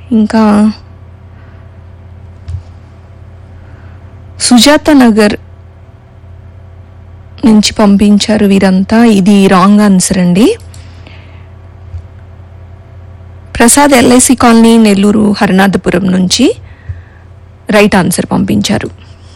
ఇంకా సుజాత నగర్ నుంచి పంపించారు వీరంతా ఇది రాంగ్ ఆన్సర్ అండి ప్రసాద్ ఎల్ఐసి కాలనీ నెల్లూరు హరినాథపురం నుంచి రైట్ ఆన్సర్ పంపించారు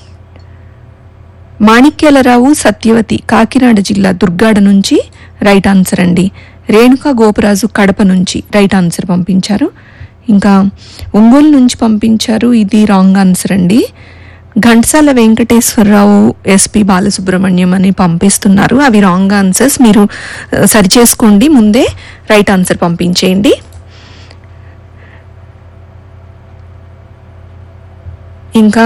మాణిక్యాలరావు సత్యవతి కాకినాడ జిల్లా దుర్గాడ నుంచి రైట్ ఆన్సర్ అండి రేణుకా గోపరాజు కడప నుంచి రైట్ ఆన్సర్ పంపించారు ఇంకా ఒంగోలు నుంచి పంపించారు ఇది రాంగ్ ఆన్సర్ అండి ఘంటసాల వెంకటేశ్వరరావు ఎస్పి బాలసుబ్రహ్మణ్యం అని పంపిస్తున్నారు అవి రాంగ్ ఆన్సర్స్ మీరు ఆ, సరిచేసుకోండి ముందే రైట్ ఆన్సర్ పంపించేయండి ఇంకా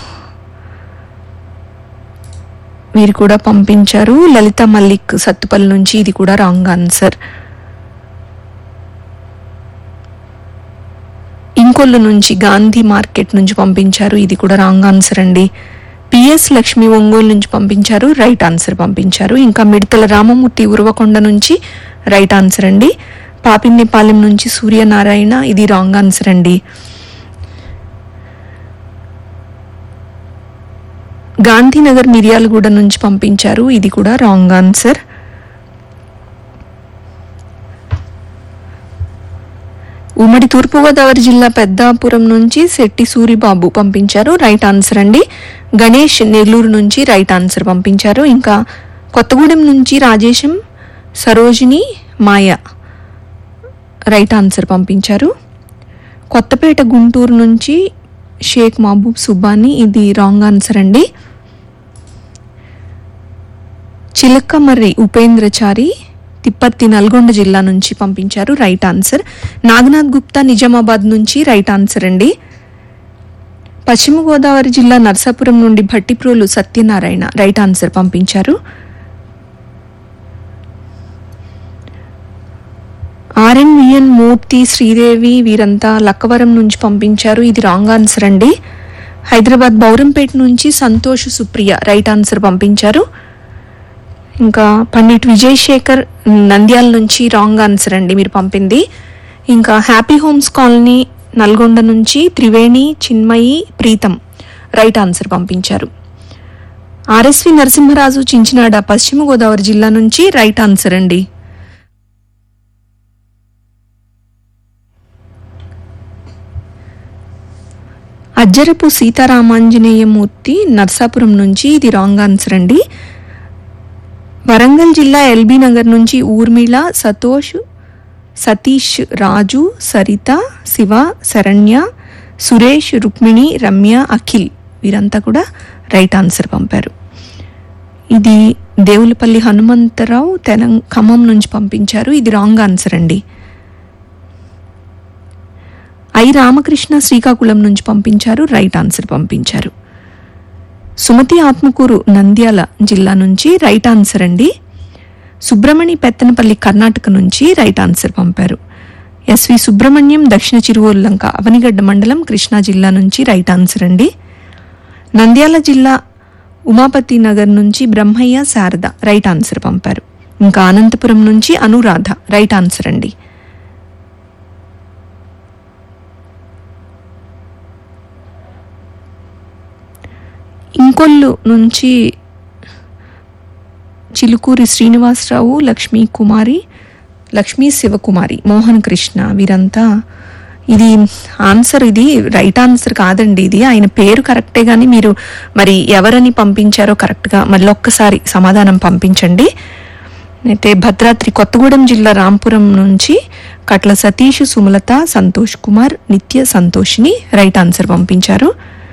మీరు కూడా పంపించారు లలిత మల్లిక్ సత్తుపల్లి నుంచి ఇది కూడా రాంగ్ ఆన్సర్ ఇంకొల్లు నుంచి గాంధీ మార్కెట్ నుంచి పంపించారు ఇది కూడా రాంగ్ ఆన్సర్ అండి పిఎస్ లక్ష్మి ఒంగోలు నుంచి పంపించారు రైట్ ఆన్సర్ పంపించారు ఇంకా మిడతల రామమూర్తి ఉరవకొండ నుంచి రైట్ ఆన్సర్ అండి పాపిన్నిపాలెం నుంచి సూర్యనారాయణ ఇది రాంగ్ ఆన్సర్ అండి గాంధీనగర్ మిర్యాలగూడ నుంచి పంపించారు ఇది కూడా రాంగ్ ఆన్సర్ ఉమ్మడి తూర్పుగోదావరి జిల్లా పెద్దాపురం నుంచి శెట్టి సూరిబాబు పంపించారు రైట్ ఆన్సర్ అండి గణేష్ నెల్లూరు నుంచి రైట్ ఆన్సర్ పంపించారు ఇంకా కొత్తగూడెం నుంచి రాజేశం సరోజిని మాయ రైట్ ఆన్సర్ పంపించారు కొత్తపేట గుంటూరు నుంచి షేక్ మహబూబ్ సుబ్బాని ఇది రాంగ్ ఆన్సర్ అండి చిలకమర్రి ఉపేంద్రచారి తిప్పర్తి నల్గొండ జిల్లా నుంచి పంపించారు రైట్ ఆన్సర్ నాగనాథ్ గుప్తా నిజామాబాద్ నుంచి రైట్ ఆన్సర్ అండి పశ్చిమ గోదావరి జిల్లా నర్సాపురం నుండి భట్టిప్రోలు సత్యనారాయణ రైట్ ఆన్సర్ పంపించారు ఆర్ఎన్విఎన్ మూర్తి శ్రీదేవి వీరంతా లక్కవరం నుంచి పంపించారు ఇది రాంగ్ ఆన్సర్ అండి హైదరాబాద్ బౌరంపేట నుంచి సంతోష్ సుప్రియ రైట్ ఆన్సర్ పంపించారు ఇంకా పండిట్ విజయ్ శేఖర్ నంద్యాల నుంచి రాంగ్ ఆన్సర్ అండి మీరు పంపింది ఇంకా హ్యాపీ హోమ్స్ కాలనీ నల్గొండ నుంచి త్రివేణి చిన్మయి ప్రీతం రైట్ ఆన్సర్ పంపించారు ఆర్ఎస్వి నరసింహరాజు చించినాడ పశ్చిమ గోదావరి జిల్లా నుంచి రైట్ ఆన్సర్ అండి అజ్జరపు సీతారామాంజనేయమూర్తి నర్సాపురం నుంచి ఇది రాంగ్ ఆన్సర్ అండి వరంగల్ జిల్లా ఎల్బీ నగర్ నుంచి ఊర్మిళ సతోష్ సతీష్ రాజు సరిత శివ శరణ్య సురేష్ రుక్మిణి రమ్య అఖిల్ వీరంతా కూడా రైట్ ఆన్సర్ పంపారు ఇది దేవులపల్లి హనుమంతరావు తెలంగ ఖమ్మం నుంచి పంపించారు ఇది రాంగ్ ఆన్సర్ అండి ఐ రామకృష్ణ శ్రీకాకుళం నుంచి పంపించారు రైట్ ఆన్సర్ పంపించారు సుమతి ఆత్మకూరు నంద్యాల జిల్లా నుంచి రైట్ ఆన్సర్ అండి సుబ్రమణి పెత్తనపల్లి కర్ణాటక నుంచి రైట్ ఆన్సర్ పంపారు ఎస్వి సుబ్రహ్మణ్యం దక్షిణ చిరువల్లంక అవనిగడ్డ మండలం కృష్ణా జిల్లా నుంచి రైట్ ఆన్సర్ అండి నంద్యాల జిల్లా ఉమాపతి నగర్ నుంచి బ్రహ్మయ్య శారద రైట్ ఆన్సర్ పంపారు ఇంకా అనంతపురం నుంచి అనురాధ రైట్ ఆన్సర్ అండి ఇంకొల్లు నుంచి చిలుకూరి శ్రీనివాసరావు లక్ష్మీ కుమారి లక్ష్మీ శివకుమారి మోహన్ కృష్ణ వీరంతా ఇది ఆన్సర్ ఇది రైట్ ఆన్సర్ కాదండి ఇది ఆయన పేరు కరెక్టే కానీ మీరు మరి ఎవరని పంపించారో కరెక్ట్గా మళ్ళీ ఒక్కసారి సమాధానం పంపించండి అయితే భద్రాద్రి కొత్తగూడెం జిల్లా రాంపురం నుంచి కట్ల సతీష్ సుమలత సంతోష్ కుమార్ నిత్య సంతోష్ని రైట్ ఆన్సర్ పంపించారు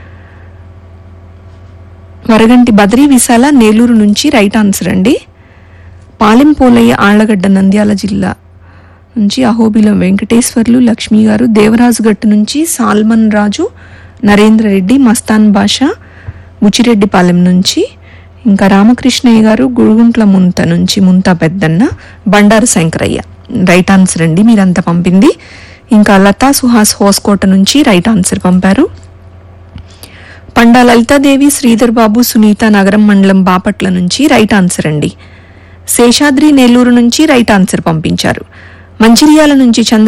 వరగంటి బద్రీ విశాల నేలూరు నుంచి రైట్ ఆన్సర్ అండి పాలెం పోలయ్య ఆళ్లగడ్డ నంద్యాల జిల్లా నుంచి అహోబిలం వెంకటేశ్వర్లు లక్ష్మి గారు దేవరాజుగట్టు నుంచి సాల్మన్ రాజు నరేంద్ర రెడ్డి మస్తాన్ బాషా బుచ్చిరెడ్డిపాలెం నుంచి ఇంకా రామకృష్ణయ్య గారు గురుగుంట్ల ముంత నుంచి ముంత పెద్దన్న బండారు శంకరయ్య రైట్ ఆన్సర్ అండి మీరంతా పంపింది ఇంకా లతా సుహాస్ హోస్కోట నుంచి రైట్ ఆన్సర్ పంపారు పండా లలితాదేవి శ్రీధర్ బాబు సునీత నగరం మండలం బాపట్ల నుంచి రైట్ ఆన్సర్ అండి శేషాద్రి నెల్లూరు నుంచి రైట్ ఆన్సర్ పంపించారు మంచిర్యాల నుంచి చంద్ర